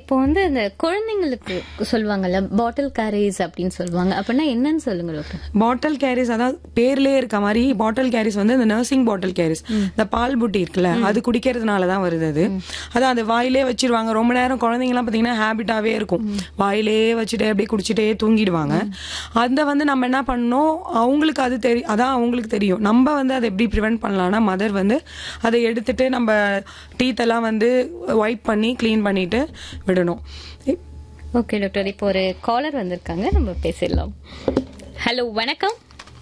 இப்போ வந்து இந்த குழந்தைங்களுக்கு சொல்லுவாங்கல்ல பாட்டில் கேரிஸ் அப்படின்னு சொல்லுவாங்க அப்படின்னா என்னன்னு சொல்லுங்க டாக்டர் பாட்டில் கேரிஸ் அதாவது பேர்லயே இருக்க மாதிரி பாட்டில் கேரிஸ் வந்து இந்த நர்சிங் பாட்டில் கேரிஸ் இந்த பால் புட்டி இருக்குல்ல அது குடிக்கிறதுனால தான் வருது அது அதான் அது வாயிலே வச்சிருவாங்க ரொம்ப நேரம் குழந்தைங்கலாம் பாத்தீங்கன்னா ஹேபிட்டாவே இருக்கும் வாயிலே வச்சுட்டே அப்படியே குடிச்சிட்டே தூங்கிடுவாங்க அதை வந்து நம்ம என்ன பண்ணணும் அவங்களுக்கு அது தெரியும் அதான் அவங்களுக்கு தெரியும் நம்ம வந்து அதை எப்படி ப்ரிவென்ட் பண்ணலாம்னா மதர் வந்து அதை எடுத்துட்டு நம்ம டீத் எல்லாம் வந்து ஒயிட் பண்ணி க்ளீன் பண்ணிட்டு விடணும் ஓகே டாக்டர் இப்போ ஒரு காலர் வந்திருக்காங்க நம்ம பேசிடலாம் ஹலோ வணக்கம்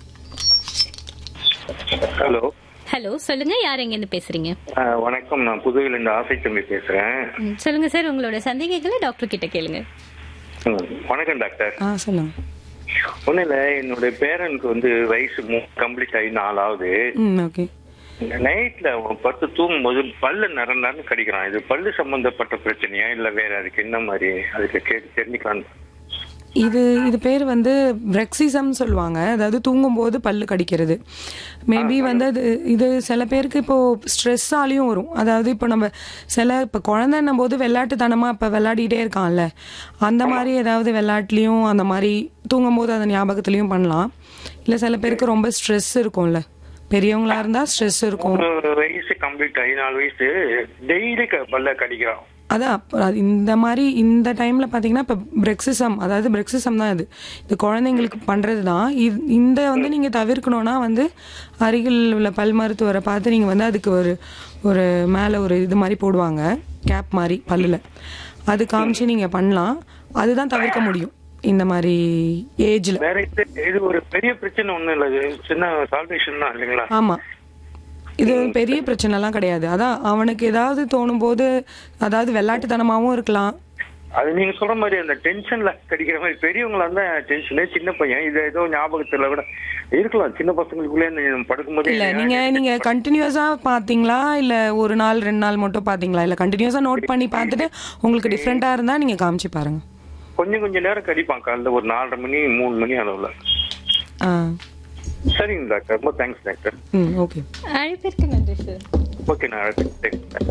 ஹலோ ஹலோ சொல்லுங்க யார் எங்க இருந்து பேசுறீங்க அஹ், வணக்கம் நான் புதுவையிலிருந்து ஆசை தம்பி பேசுறேன் ம், சொல்லுங்க சார் உங்களோட சந்தேகங்களை டாக்டர் கிட்ட கேளுங்க ம், வணக்கம் டாக்டர் ஆ சொல்லுங்க ஒன்றும் இல்லை என்னுடைய பேரனுக்கு வந்து வயசு கம்ப்ளீட் ஆகி நாலாவது ம் ஓகே நைட்ல அவன் படுத்து தூங்கும்போது பல்லு நர நரன்னு கடிக்கிறான் இது பல்லு சம்பந்தப்பட்ட பிரச்சனையா இல்ல வேற அதுக்கு என்ன மாதிரி அதுக்கு கேட்டு தெரிஞ்சுக்கலாம் இது இது பேர் வந்து பிரெக்சிசம் சொல்லுவாங்க அதாவது தூங்கும்போது பல்லு கடிக்கிறது மேபி வந்து அது இது சில பேருக்கு இப்போ ஸ்ட்ரெஸ்ஸாலையும் வரும் அதாவது இப்போ நம்ம சில இப்போ குழந்தைன்னும் போது விளையாட்டுத்தனமா இப்போ விளையாடிட்டே இருக்கான்ல அந்த மாதிரி ஏதாவது விளையாட்டுலையும் அந்த மாதிரி தூங்கும்போது அந்த ஞாபகத்துலையும் பண்ணலாம் இல்லை சில பேருக்கு ரொம்ப ஸ்ட்ரெஸ் இருக்கும்ல பெரியவங்களா இருந்தா ஸ்ட்ரெஸ் இருக்கும் ஒரு வயசு கம்ப்ளீட் ஆகி நாலு வயசு டெய்லி பல்ல கடிக்கிறான் அதான் அப்ப அது இந்த மாதிரி இந்த டைம்ல பாத்தீங்கன்னா இப்ப பிரெக்சிசம் அதாவது பிரெக்சிசம் தான் இது இது குழந்தைங்களுக்கு பண்றது தான் இது- இந்த வந்து நீங்க தவிர்க்கணும்னா வந்து அருகில் உள்ள பல் மருத்துவரை பார்த்து நீங்க வந்து அதுக்கு ஒரு ஒரு மேல ஒரு இது மாதிரி போடுவாங்க கேப் மாதிரி பல்லுல அது காமிச்சு நீங்க பண்ணலாம் அதுதான் தவிர்க்க முடியும் இந்த மாதிரி ஏஜ்ல வேற இது இது ஒரு பெரிய பிரச்சனை ஒண்ணும் இல்ல இது சின்ன சால்வேஷன் தான் இல்லைங்களா ஆமா இது பெரிய பிரச்சனைலாம் கிடையாது அதான் அவனுக்கு ஏதாவது தோணும் போது அதாவது விளையாட்டுத்தனமாவும் இருக்கலாம் அது நீங்க சொல்ற மாதிரி அந்த டென்ஷன்ல கடிக்கிற மாதிரி பெரியவங்களா இருந்தா டென்ஷனே சின்ன பையன் இது ஏதோ ஞாபகத்துல கூட இருக்கலாம் சின்ன பசங்களுக்குள்ளே இந்த படுக்கும்போது இல்ல நீங்க நீங்க கண்டினியூஸா பாத்தீங்களா இல்ல ஒரு நாள் ரெண்டு நாள் மட்டும் பாத்தீங்களா இல்ல கண்டினியூஸா நோட் பண்ணி பார்த்துட்டு உங்களுக்கு டிஃப்ரெண்டா இருந்தா நீங்க காமிச்சு பாருங்க கொஞ்சம் கொஞ்சம் நேரம் கடிப்பான் காலைல ஒரு நாலரை மணி மூணு மணி அளவுல ஆ சரிங்க டாக்டர் ரொம்ப தேங்க்ஸ் டாக்டர் ம் ஓகே அழைப்பிற்கு நன்றி சார் ஓகே நான் அடுத்து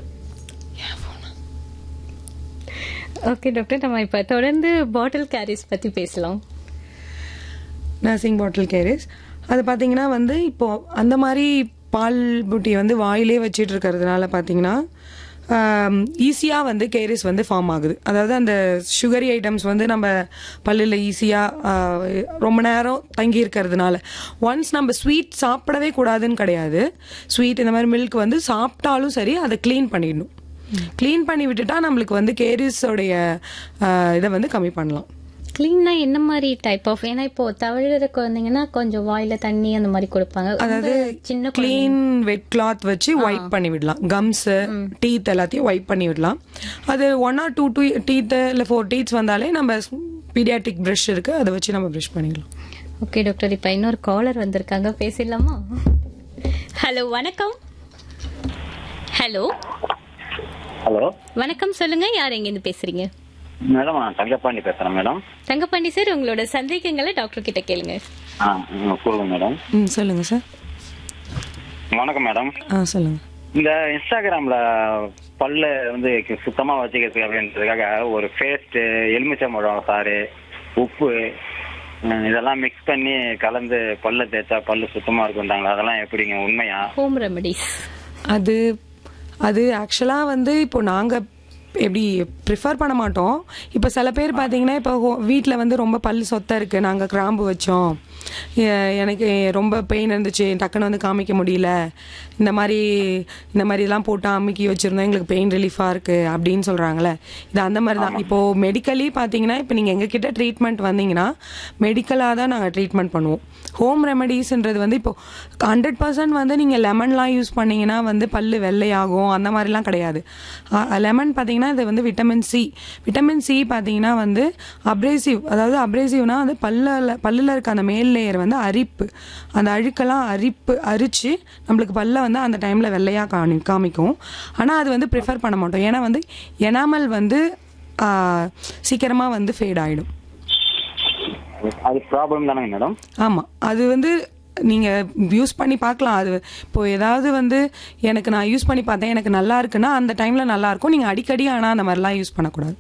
ஓகே டாக்டர் நம்ம இப்ப தொடர்ந்து பாட்டில் கேரிஸ் பத்தி பேசலாம் நர்சிங் பாட்டில் கேரிஸ் அது பார்த்தீங்கன்னா வந்து இப்போ அந்த மாதிரி பால் புட்டி வந்து வாயிலே வச்சிட்டு இருக்கிறதுனால பார்த்தீங்கன்னா ஈஸியாக வந்து கேரிஸ் வந்து ஃபார்ம் ஆகுது அதாவது அந்த சுகரி ஐட்டம்ஸ் வந்து நம்ம பல்லில் ஈஸியாக ரொம்ப நேரம் தங்கி இருக்கிறதுனால ஒன்ஸ் நம்ம ஸ்வீட் சாப்பிடவே கூடாதுன்னு கிடையாது ஸ்வீட் இந்த மாதிரி மில்க் வந்து சாப்பிட்டாலும் சரி அதை க்ளீன் பண்ணிடணும் க்ளீன் பண்ணி விட்டுட்டா நம்மளுக்கு வந்து கேரிஸோடைய இதை வந்து கம்மி பண்ணலாம் கிளீன்னா என்ன மாதிரி டைப் ஆஃப் ஏன்னா இப்போ தவழுற குழந்தைங்கன்னா கொஞ்சம் வாயில தண்ணி அந்த மாதிரி கொடுப்பாங்க அதாவது ரொம்ப சின்ன க்ளீன் வெட் கிளாத் வச்சு ஒயிட் பண்ணி விடலாம் கம்ஸ் டீத் எல்லாத்தையும் ஒயிட் பண்ணி விடலாம் அது one or two two teeth இல்லை ஃபோர் டீத்ஸ் வந்தாலே நம்ம பீடியாட்ரிக் ப்ரஷ் இருக்கு அதை வச்சு நம்ம ப்ரஷ் பண்ணிடலாம் ஓகே டாக்டர் இப்ப இன்னொரு காலர் வந்திருக்காங்க பேசிடலாமா ஹலோ வணக்கம் ஹலோ ஹலோ வணக்கம் சொல்லுங்க யார் எங்க இருந்து பேசுறீங்க மேடம் நான் தங்கப்பாண்டி பேசுறேன் மேடம் தங்கப்பாண்டி சார் உங்களோட சந்தேகங்களை டாக்டர் கிட்ட கேளுங்க ஆ ம், சொல்லுங்க மேடம் ம் சொல்லுங்க சார் வணக்கம் மேடம் ஆ சொல்லுங்க இந்த இன்ஸ்டாகிராம்ல பல்ல வந்து சுத்தமா வச்சுக்கிறதுக்கு அப்படின்றதுக்காக ஒரு பேஸ்ட் எலுமிச்சம்பழம் சாறு உப்பு ம், இதெல்லாம் மிக்ஸ் பண்ணி கலந்து பல்ல தேய்ச்சா பல்லு சுத்தமா இருக்குன்றாங்களா அதெல்லாம் எப்படிங்க உண்மையா ஹோம் ரெமடிஸ் அது அது ஆக்சுவலாக வந்து இப்போ நாங்கள் எப்படி ப்ரிஃபர் பண்ண மாட்டோம் இப்போ சில பேர் பார்த்தீங்கன்னா இப்போ வீட்டில் வந்து ரொம்ப பல் சொத்தை இருக்குது நாங்கள் கிராம்பு வச்சோம் எ- எனக்கு ரொம்ப பெயின் இருந்துச்சு டக்குன்னு வந்து காமிக்க முடியல இந்த மாதிரி இந்த மாதிரிலாம் போட்டு அமுக்கி வச்சுருந்தோம் எங்களுக்கு பெயின் ரிலீஃபாக இருக்குது அப்படின்னு சொல்கிறாங்களே இது அந்த மாதிரி தான் இப்போது மெடிக்கலி பார்த்தீங்கன்னா இப்போ நீங்கள் எங்ககிட்ட ட்ரீட்மெண்ட் வந்தீங்கன்னா மெடிக்கலாக தான் நாங்கள் ட்ரீட்மெண்ட் பண்ணுவோம் ஹோம் ரெமடிஸ்ன்றது வந்து இப்போ ஹண்ட்ரட் பர்சன்ட் வந்து நீங்கள் லெமன்லாம் யூஸ் பண்ணீங்கன்னா வந்து பல்லு வெள்ளையாகும் அந்த மாதிரிலாம் கிடையாது லெமன் பார்த்தீங்கன்னா இது வந்து விட்டமின் சி விட்டமின் சி பார்த்தீங்கன்னா வந்து அப்ரேசிவ் அதாவது அப்ரேசிவ்னா வந்து பல்லில் பல்லில் இருக்க அந்த மேல் லேயர் வந்து அரிப்பு அந்த அழுக்கெல்லாம் அரிப்பு அரிச்சு நம்மளுக்கு பல்ல வந்து அந்த டைமில் வெள்ளையாக காமி காமிக்கும் ஆனால் அது வந்து ப்ரிஃபர் பண்ண மாட்டோம் ஏன்னா வந்து எனாமல் வந்து சீக்கிரமாக வந்து ஃபேட் ஆகிடும் அது ப்ராப்ளம் தானங்க மேடம் ஆமாம் அது வந்து நீங்கள் யூஸ் பண்ணி பார்க்கலாம் அது இப்போ ஏதாவது வந்து எனக்கு நான் யூஸ் பண்ணி பார்த்தேன் எனக்கு நல்லா இருக்குன்னா அந்த டைமில் நல்லா இருக்கும் நீங்கள் அடிக்கடி ஆனால் அந்த மாதிரிலாம் யூஸ் பண்ணக்கூடாது